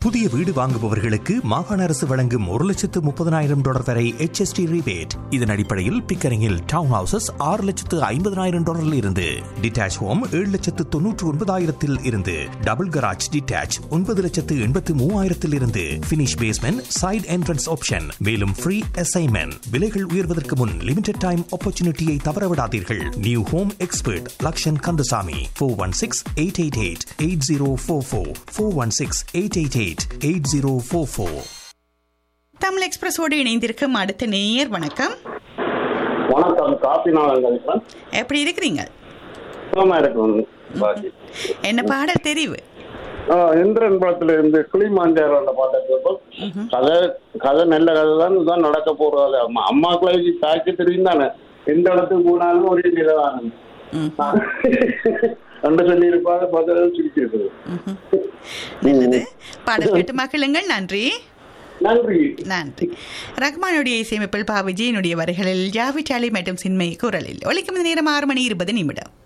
புதிய வீடு வாங்குபவர்களுக்கு மாகாண அரசு வழங்கும் ஒரு லட்சத்து முப்பதனாயிரம் டாலர் வரை HST rebate இதன் அடிப்படையில் பிக்கரிங்கில் டவுன் ஹவுசஸ் ஆறு லட்சத்து ஐம்பதனாயிரம் டாலரில் இருந்து டிட்டாச் ஹோம் ஏழு லட்சத்து தொன்னூற்று ஒன்பதாயிரத்தில் இருந்து டபுள் கராஜ் டிட்டாச் ஒன்பது லட்சத்து எண்பத்து மூவாயிரத்தில் இருந்து finish basement side entrance option மேலும் ஃப்ரீ அசைன்மெண்ட் விலைகள் உயர்வதற்கு முன் லிமிடெட் டைம் ஆப்பர்ச்சுனிட்டியை தவறவிடாதீர்கள் new home expert Lakshan Kandasamy four one six eight eight eight eight zero four four four one six eight eight eight eight zero four four Tamil எக்ஸ்பிரஸோடு இணைந்திருக்கும் அடுத்த நேயர் வணக்கம் வணக்கம் காப்பி நாளங்கள் எப்படி இருக்கிறீங்க சுகமா இருக்கும் பாக்கி. என்ன பாடல் தெரிவு ஆ, இந்திரன் படத்துல இருந்து கிளிமாஞ்சாரோ அந்த பாட்டை கேட்போம் கதை கதை நல்ல கதை தான் இதுதான் நடக்க போறது அம்மா அம்மாக்களை தாக்கி தெரியும் தானே எந்த இடத்துக்கு போனாலும் ஒரே நிலவான ரெண்டு சொல்லி இருப்பாங்க பார்த்தா சிரிக்கிறது நல்லது பாடல் கேட்டு மகிழுங்கள் நன்றி நன்றி நன்றி ரஹ்மானுடைய இசையமைப்பில் பா விஜயனுடைய வரிகளில் ஜாவி சாலி மற்றும் சின்மை குரலில் ஒலிக்கும் நேரம் ஆறு மணி இருபது நிமிடம்